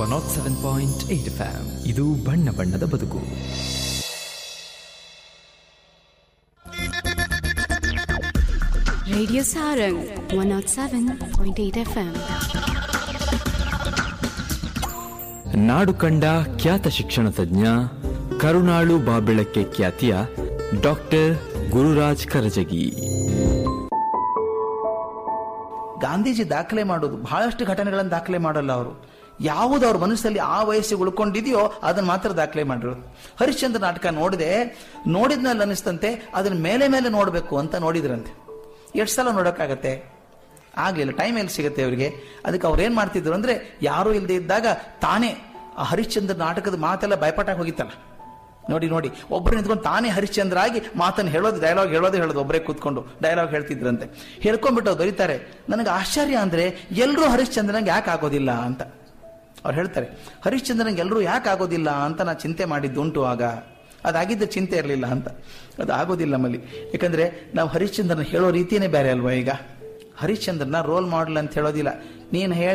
Not seven point eight FM ಇದು ಬಣ್ಣ ಬಣ್ಣದ ಬದುಕು Radio Sarang 107.8 FM. ನಾಡು ಕಂಡ ಖ್ಯಾತ ಶಿಕ್ಷಣ ತಜ್ಞ ಕರುಣಾಳು ಬಾಬೆಳಕ್ಕೆ ಖ್ಯಾತಿಯ ಡಾಕ್ಟರ್ ಗುರುರಾಜ್ ಕರಜಗಿ ಗಾಂಧೀಜಿ ದಾಖಲೆ ಮಾಡೋದು ಬಹಳಷ್ಟು ಘಟನೆಗಳನ್ನು ದಾಖಲೆ ಮಾಡಲ್ಲ ಅವರು ಯಾವುದು ಅವ್ರ ಮನಸ್ಸಲ್ಲಿ ಆ ವಯಸ್ಸಿಗೆ ಉಳ್ಕೊಂಡಿದೆಯೋ ಅದನ್ನ ಮಾತ್ರ ದಾಖಲೆ ಮಾಡಿರು ಹರಿಶ್ಚಂದ್ರ ನಾಟಕ ನೋಡಿದೆ ನೋಡಿದ್ನಲ್ಲಿ ಅನಿಸ್ತಂತೆ ಅದನ್ನ ಮೇಲೆ ಮೇಲೆ ನೋಡಬೇಕು ಅಂತ ನೋಡಿದ್ರಂತೆ ಎಷ್ಟು ಸಲ ನೋಡೋಕ್ಕಾಗತ್ತೆ ಆಗ್ಲಿಲ್ಲ ಟೈಮ್ ಎಲ್ಲಿ ಸಿಗುತ್ತೆ ಅವರಿಗೆ ಅದಕ್ಕೆ ಅವ್ರು ಏನ್ ಮಾಡ್ತಿದ್ರು ಅಂದ್ರೆ ಯಾರೂ ಇಲ್ಲದೆ ಇದ್ದಾಗ ತಾನೇ ಆ ಹರಿಶ್ಚಂದ್ರ ನಾಟಕದ ಮಾತೆಲ್ಲ ಭಯಪಟ್ಟಾಗಿ ಹೋಗಿತ್ತಲ್ಲ ನೋಡಿ ನೋಡಿ ಒಬ್ಬರು ನಿಂತ್ಕೊಂಡು ತಾನೇ ಹರಿಶ್ಚಂದ್ರ ಆಗಿ ಮಾತನ್ನು ಹೇಳೋದು ಡೈಲಾಗ್ ಹೇಳೋದು ಹೇಳೋದು ಒಬ್ಬರೇ ಕೂತ್ಕೊಂಡು ಡೈಲಾಗ್ ಹೇಳ್ತಿದ್ರಂತೆ ಹೇಳ್ಕೊಂಡ್ಬಿಟ್ಟು ಅವ್ರು ಬರೀತಾರೆ ನನಗೆ ಆಶ್ಚರ್ಯ ಅಂದ್ರೆ ಎಲ್ಲರೂ ಹರಿಶ್ಚಂದ್ರನಿಗೆ ಯಾಕೆ ಆಗೋದಿಲ್ಲ ಅಂತ ಅವ್ರು ಹೇಳ್ತಾರೆ ಹರಿಶ್ಚಂದ್ರನಿಗೆ ಎಲ್ಲರೂ ಯಾಕೆ ಆಗೋದಿಲ್ಲ ಅಂತ ನಾ ಚಿಂತೆ ಮಾಡಿದ್ದುಂಟು ಆಗ ಅದಾಗಿದ್ದ ಚಿಂತೆ ಇರಲಿಲ್ಲ ಅಂತ ಅದು ಆಗೋದಿಲ್ಲ ನಮ್ಮಲ್ಲಿ ಯಾಕಂದ್ರೆ ನಾವು ಹರಿಶ್ಚಂದ್ರನ ಹೇಳೋ ರೀತಿಯೇ ಬೇರೆ ಅಲ್ವಾ ಈಗ ಹರಿಶ್ಚಂದ್ರನ ರೋಲ್ ಮಾಡಲ್ ಅಂತ ಹೇಳೋದಿಲ್ಲ ನೀನು ಹೇಳ